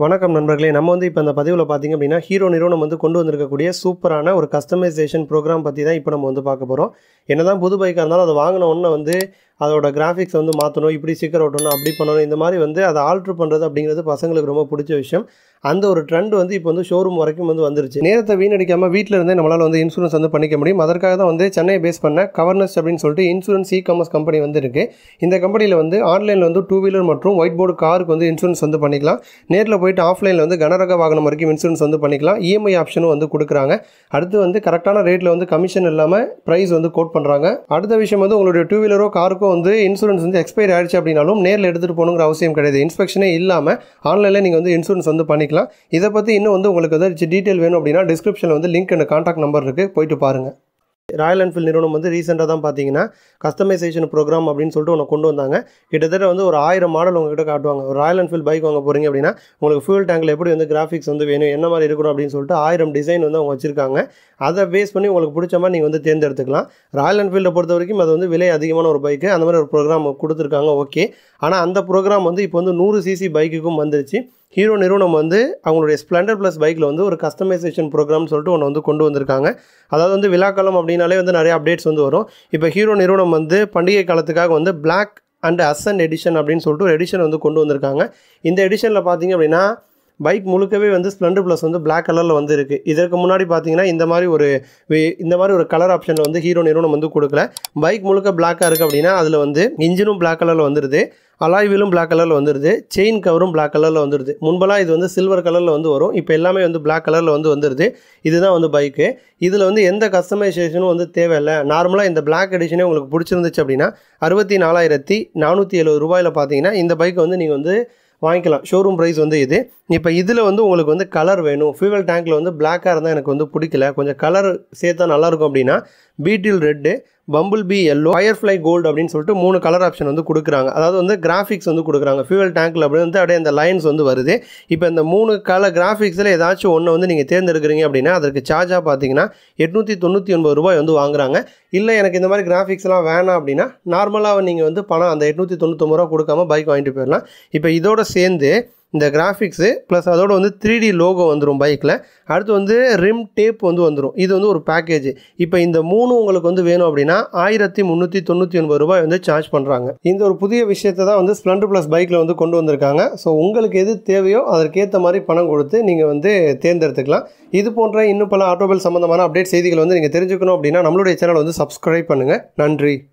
வணக்கம் நண்பர்களே நம்ம வந்து இப்போ இந்த பதிவில் பார்த்தீங்க அப்படின்னா ஹீரோ நிறுவனம் வந்து கொண்டு வந்திருக்கக்கூடிய சூப்பரான ஒரு கஸ்டமைசேஷன் ப்ரோக்ராம் பற்றி தான் இப்போ நம்ம வந்து பார்க்க போகிறோம் என்னதான் புது பைக்காக இருந்தாலும் அதை வாங்கின உடனே வந்து அதோட கிராஃபிக்ஸ் வந்து மாற்றணும் இப்படி ஸ்டிக்கர் ஒட்டணும் அப்படி பண்ணணும் இந்த மாதிரி வந்து அதை ஆல்ட்ரு பண்ணுறது அப்படிங்கிறது பசங்களுக்கு ரொம்ப பிடிச்ச விஷயம் அந்த ஒரு ட்ரெண்ட் வந்து இப்போ வந்து ஷோரூம் வரைக்கும் வந்து வந்துருச்சு நேரத்தை வீணடிக்காமல் வீட்டில் இருந்தே நம்மளால் வந்து இன்சூரன்ஸ் வந்து பண்ணிக்க முடியும் அதற்காக தான் வந்து சென்னை பேஸ் பண்ண கவர்னஸ் அப்படின்னு சொல்லிட்டு இன்சூரன்ஸ் இ காமர்ஸ் கம்பெனி வந்து இருக்குது இந்த கம்பெனியில் வந்து ஆன்லைனில் வந்து டூ வீலர் மற்றும் ஒயிட் போர்டு காருக்கு வந்து இன்சூரன்ஸ் வந்து பண்ணிக்கலாம் நேரில் போயிட்டு ஆஃப்லைனில் வந்து கனரக வாகனம் வரைக்கும் இன்சூரன்ஸ் வந்து பண்ணிக்கலாம் இஎம்ஐ ஆப்ஷனும் வந்து கொடுக்குறாங்க அடுத்து வந்து கரெக்டான ரேட்டில் வந்து கமிஷன் இல்லாமல் ப்ரைஸ் வந்து கோட் பண்ணுறாங்க அடுத்த விஷயம் வந்து உங்களுடைய டூ வீலரோ காருக்கோ வந்து இன்சூரன்ஸ் வந்து எக்ஸ்பைரி ஆயிடுச்சு அப்படின்னாலும் நேரில் எடுத்துகிட்டு போகணுங்கிற அவசியம் கிடையாது இன்ஸ்பெக்ஷனே இல்லாமல் ஆன்லைனில் நீங்கள் வந்து இன்சூரன்ஸ் வந்து பண்ணிக்கலாம் இதை பற்றி இன்னும் வந்து உங்களுக்கு ஏதாச்சும் டீட்டெயில் வேணும் அப்படின்னா டிஸ்கிரிப்ஷனில் வந்து லிங்க் அண்ட் கான்டாக்ட் நம்பர் இருக்குது போயிட்டு பாருங்கள் ராயல் என்ஃபீல்ட் நிறுவனம் வந்து ரீசெண்டாக தான் பார்த்தீங்கன்னா கஸ்டமைசேஷன் ப்ரோக்ராம் அப்படின்னு சொல்லிட்டு ஒன்று கொண்டு வந்தாங்க கிட்டத்தட்ட வந்து ஒரு ஆயிரம் மாடல் உங்ககிட்ட காட்டுவாங்க ஒரு ராயல் என்ஃபீல்ட் பைக் வாங்க போகிறீங்க அப்படின்னா உங்களுக்கு ஃபியூல் டேங்கில் எப்படி வந்து கிராஃபிக்ஸ் வந்து வேணும் என்ன மாதிரி இருக்கணும் அப்படின்னு சொல்லிட்டு ஆயிரம் டிசைன் வந்து அவங்க வச்சுருக்காங்க அதை பேஸ் பண்ணி உங்களுக்கு பிடிச்ச மாதிரி நீங்கள் வந்து தேர்ந்தெடுத்துக்கலாம் ராயல் என்ஃபீல்டை பொறுத்த வரைக்கும் அது வந்து விலை அதிகமான ஒரு பைக்கு அந்த மாதிரி ஒரு ப்ரோக்ராம் கொடுத்துருக்காங்க ஓகே ஆனால் அந்த ப்ரோக்ராம் வந்து இப்போ வந்து நூறு சிசி பைக்குக்கும் வந்துருச்சு ஹீரோ நிறுவனம் வந்து அவங்களுடைய ஸ்ப்ளெண்டர் ப்ளஸ் பைக்கில் வந்து ஒரு கஸ்டமைசேஷன் ப்ரோக்ராம்னு சொல்லிட்டு ஒன்று வந்து கொண்டு வந்திருக்காங்க அதாவது வந்து விழாக்காலம் அப்படின்னாலே வந்து நிறைய அப்டேட்ஸ் வந்து வரும் இப்போ ஹீரோ நிறுவனம் வந்து பண்டிகை காலத்துக்காக வந்து பிளாக் அண்ட் அசன் எடிஷன் அப்படின்னு சொல்லிட்டு ஒரு எடிஷன் வந்து கொண்டு வந்திருக்காங்க இந்த எடிஷனில் பார்த்தீங்க அப்படின்னா பைக் முழுக்கவே வந்து ஸ்ப்ளெண்டர் ப்ளஸ் வந்து பிளாக் கலரில் வந்து இருக்குது இதற்கு முன்னாடி பார்த்தீங்கன்னா இந்த மாதிரி ஒரு வே- இந்த மாதிரி ஒரு கலர் ஆப்ஷனில் வந்து ஹீரோ நிறுவனம் வந்து கொடுக்கல பைக் முழுக்க பிளாக்காக இருக்குது அப்படின்னா அதில் வந்து இன்ஜினும் பிளாக் கலரில் வந்துடுது அலாய் வீலும் பிளாக் கலரில் வந்துடுது செயின் கவரும் பிளாக் கலரில் வந்துடுது முன்பெல்லாம் இது வந்து சில்வர் கலரில் வந்து வரும் இப்போ எல்லாமே வந்து பிளாக் கலரில் வந்து வந்துடுது இதுதான் வந்து பைக்கு இதில் வந்து எந்த கஸ்டமைசேஷனும் வந்து தேவையில்லை நார்மலாக இந்த பிளாக் எடிஷனே உங்களுக்கு பிடிச்சிருந்துச்சு அப்படின்னா அறுபத்தி நாலாயிரத்தி நானூற்றி எழுபது ரூபாயில் பார்த்தீங்கன்னா இந்த பைக்கை வந்து நீங்கள் வந்து வாங்கிக்கலாம் ஷோரூம் ப்ரைஸ் வந்து இது இப்போ இதில் வந்து உங்களுக்கு வந்து கலர் வேணும் ஃபியூவல் டேங்க்கில் வந்து பிளாக்காக இருந்தால் எனக்கு வந்து பிடிக்கல கொஞ்சம் கலர் சேர்த்தா நல்லாயிருக்கும் அப்படின்னா beetle red bumble bee yellow firefly gold அப்படின்னு சொல்லிட்டு மூணு கலர் ஆப்ஷன் வந்து கொடுக்குறாங்க அதாவது வந்து கிராஃபிக்ஸ் வந்து கொடுக்குறாங்க ஃபியூவல் டேங்க்கில் அப்படி வந்து அப்படியே அந்த லைன்ஸ் வந்து வருது இப்போ இந்த மூணு கலர் கிராஃபிக்ஸில் ஏதாச்சும் ஒன்று வந்து நீங்கள் தேர்ந்தெடுக்கிறீங்க அப்படின்னா அதற்கு சார்ஜாக பார்த்தீங்கன்னா எட்நூற்றி தொண்ணூற்றி ஒன்பது ரூபாய் வந்து வாங்குறாங்க இல்லை எனக்கு இந்த மாதிரி கிராஃபிக்ஸ்லாம் வேணாம் அப்படின்னா நார்மலாக நீங்கள் வந்து பணம் அந்த எட்நூற்றி தொண்ணூத்தொம்பது ரூபா கொடுக்காம பைக் வாங்கிட்டு போயிடலாம் இப்போ இதோட சேர்ந்து இந்த கிராஃபிக்ஸு ப்ளஸ் அதோட வந்து த்ரீ டி லோகோ வந்துடும் பைக்கில் அடுத்து வந்து ரிம் டேப் வந்து வந்துடும் இது வந்து ஒரு பேக்கேஜ் இப்போ இந்த மூணு உங்களுக்கு வந்து வேணும் அப்படின்னா ஆயிரத்தி முந்நூற்றி தொண்ணூற்றி ஒன்பது ரூபாய் வந்து சார்ஜ் பண்ணுறாங்க இந்த ஒரு புதிய விஷயத்தை தான் வந்து ஸ்ப்ளெண்டர் ப்ளஸ் பைக்கில் வந்து கொண்டு வந்திருக்காங்க ஸோ உங்களுக்கு எது தேவையோ அதற்கேற்ற மாதிரி பணம் கொடுத்து நீங்கள் வந்து தேர்ந்தெடுத்துக்கலாம் இது போன்ற இன்னும் பல ஆட்டோமொபைல் சம்மந்தமான அப்டேட் செய்திகள் வந்து நீங்கள் தெரிஞ்சுக்கணும் அப்படின்னா நம்மளுடைய சேனல் வந்து சப்ஸ்கிரைப் பண்ணுங்கள் நன்றி